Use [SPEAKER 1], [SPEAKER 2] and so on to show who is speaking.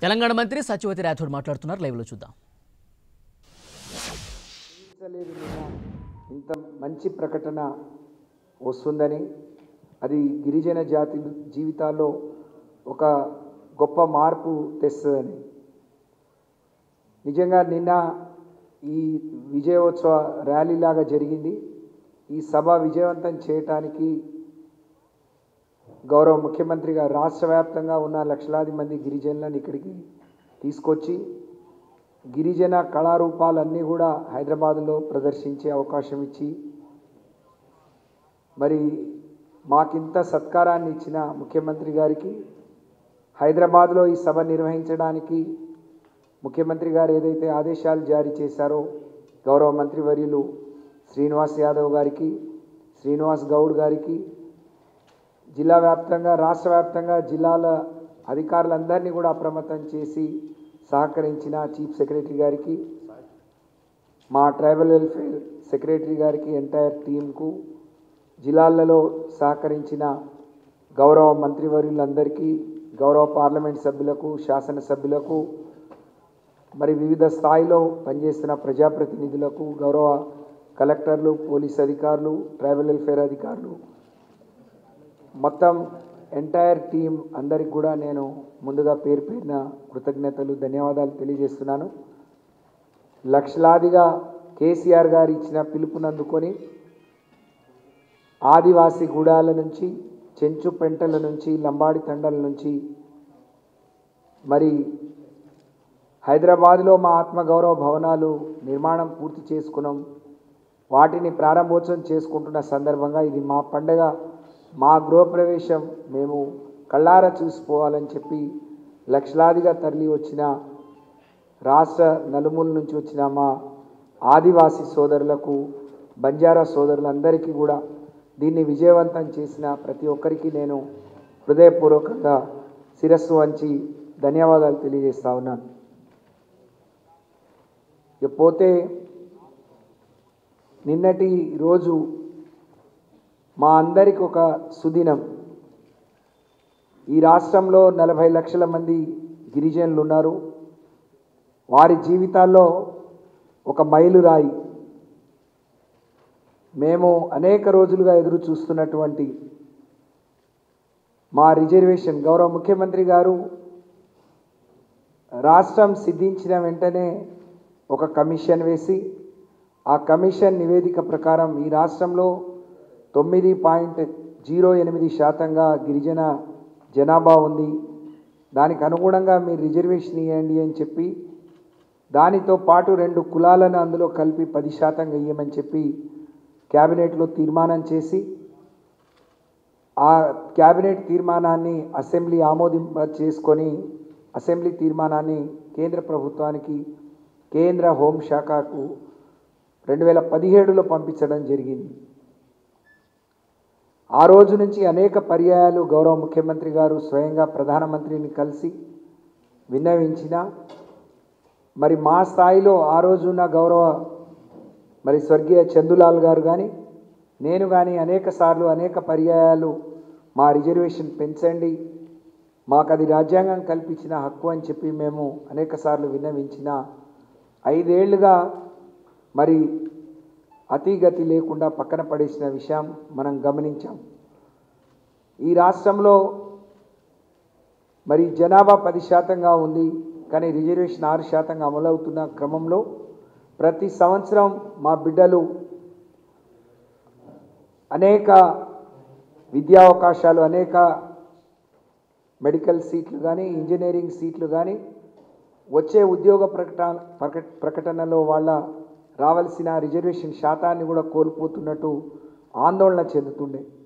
[SPEAKER 1] తెలంగాణ మంత్రి సత్యవతి రాథోడ్ మాట్లాడుతున్నారు లైవ్లో చూద్దాం
[SPEAKER 2] ఊహించలేదు నిన్న ఇంత మంచి ప్రకటన వస్తుందని అది గిరిజన జాతి జీవితాల్లో ఒక గొప్ప మార్పు తెస్తుందని నిజంగా నిన్న ఈ విజయోత్సవ ర్యాలీలాగా జరిగింది ఈ సభ విజయవంతం చేయటానికి గౌరవ ముఖ్యమంత్రి గారు రాష్ట్ర వ్యాప్తంగా ఉన్న లక్షలాది మంది గిరిజనులను ఇక్కడికి తీసుకొచ్చి గిరిజన కళారూపాలన్నీ కూడా హైదరాబాదులో ప్రదర్శించే అవకాశం ఇచ్చి మరి మాకింత సత్కారాన్ని ఇచ్చిన ముఖ్యమంత్రి గారికి హైదరాబాద్లో ఈ సభ నిర్వహించడానికి ముఖ్యమంత్రి గారు ఏదైతే ఆదేశాలు జారీ చేశారో గౌరవ మంత్రివర్యులు శ్రీనివాస్ యాదవ్ గారికి శ్రీనివాస్ గౌడ్ గారికి జిల్లా వ్యాప్తంగా రాష్ట్ర వ్యాప్తంగా జిల్లాల అధికారులందరినీ కూడా అప్రమత్తం చేసి సహకరించిన చీఫ్ సెక్రటరీ గారికి మా ట్రైబల్ వెల్ఫేర్ సెక్రటరీ గారికి ఎంటైర్ టీంకు జిల్లాలలో సహకరించిన గౌరవ మంత్రివర్యులందరికీ గౌరవ పార్లమెంట్ సభ్యులకు శాసనసభ్యులకు మరి వివిధ స్థాయిలో పనిచేస్తున్న ప్రజాప్రతినిధులకు గౌరవ కలెక్టర్లు పోలీస్ అధికారులు ట్రైబల్ వెల్ఫేర్ అధికారులు మొత్తం ఎంటైర్ టీం అందరికి కూడా నేను ముందుగా పేరు పేరిన కృతజ్ఞతలు ధన్యవాదాలు తెలియజేస్తున్నాను లక్షలాదిగా కేసీఆర్ గారు ఇచ్చిన పిలుపునందుకొని ఆదివాసీ గూడాల నుంచి చెంచు పెంటల నుంచి లంబాడి తండల నుంచి మరి హైదరాబాద్లో మా ఆత్మగౌరవ భవనాలు నిర్మాణం పూర్తి చేసుకున్నాం వాటిని ప్రారంభోత్సవం చేసుకుంటున్న సందర్భంగా ఇది మా పండగ మా గృహప్రవేశం మేము కళ్ళారా చూసిపోవాలని చెప్పి లక్షలాదిగా తరలి వచ్చిన రాష్ట్ర నలుమూల నుంచి వచ్చిన మా ఆదివాసీ సోదరులకు బంజారా సోదరులందరికీ కూడా దీన్ని విజయవంతం చేసిన ప్రతి ఒక్కరికి నేను హృదయపూర్వకంగా శిరస్సు వంచి ధన్యవాదాలు తెలియజేస్తా ఉన్నాను ఇక పోతే నిన్నటి రోజు మా అందరికి ఒక సుదినం ఈ రాష్ట్రంలో నలభై లక్షల మంది గిరిజనులు ఉన్నారు వారి జీవితాల్లో ఒక మైలురాయి మేము అనేక రోజులుగా ఎదురు చూస్తున్నటువంటి మా రిజర్వేషన్ గౌరవ ముఖ్యమంత్రి గారు రాష్ట్రం సిద్ధించిన వెంటనే ఒక కమిషన్ వేసి ఆ కమిషన్ నివేదిక ప్రకారం ఈ రాష్ట్రంలో తొమ్మిది పాయింట్ జీరో ఎనిమిది శాతంగా గిరిజన జనాభా ఉంది దానికి అనుగుణంగా మీరు రిజర్వేషన్ ఇవ్వండి అని చెప్పి దానితో పాటు రెండు కులాలను అందులో కలిపి పది శాతంగా ఇవ్వమని చెప్పి క్యాబినెట్లో తీర్మానం చేసి ఆ క్యాబినెట్ తీర్మానాన్ని అసెంబ్లీ ఆమోదింప చేసుకొని అసెంబ్లీ తీర్మానాన్ని కేంద్ర ప్రభుత్వానికి కేంద్ర హోంశాఖకు రెండు వేల పదిహేడులో పంపించడం జరిగింది ఆ రోజు నుంచి అనేక పర్యాయాలు గౌరవ ముఖ్యమంత్రి గారు స్వయంగా ప్రధానమంత్రిని కలిసి విన్నవించిన మరి మా స్థాయిలో ఆ రోజున్న గౌరవ మరి స్వర్గీయ చందులాల్ గారు కానీ నేను కానీ అనేక సార్లు అనేక పర్యాయాలు మా రిజర్వేషన్ పెంచండి మాకు అది రాజ్యాంగం కల్పించిన హక్కు అని చెప్పి మేము అనేక సార్లు విన్నవించిన ఐదేళ్లుగా మరి అతిగతి లేకుండా పక్కన పడేసిన విషయం మనం గమనించాం ఈ రాష్ట్రంలో మరి జనాభా పది శాతంగా ఉంది కానీ రిజర్వేషన్ ఆరు శాతంగా అమలవుతున్న క్రమంలో ప్రతి సంవత్సరం మా బిడ్డలు అనేక విద్యా అవకాశాలు అనేక మెడికల్ సీట్లు కానీ ఇంజనీరింగ్ సీట్లు కానీ వచ్చే ఉద్యోగ ప్రకటన ప్రక- ప్రకటనలో వాళ్ళ రావాల్సిన రిజర్వేషన్ శాతాన్ని కూడా కోల్పోతున్నట్టు ఆందోళన చెందుతుండే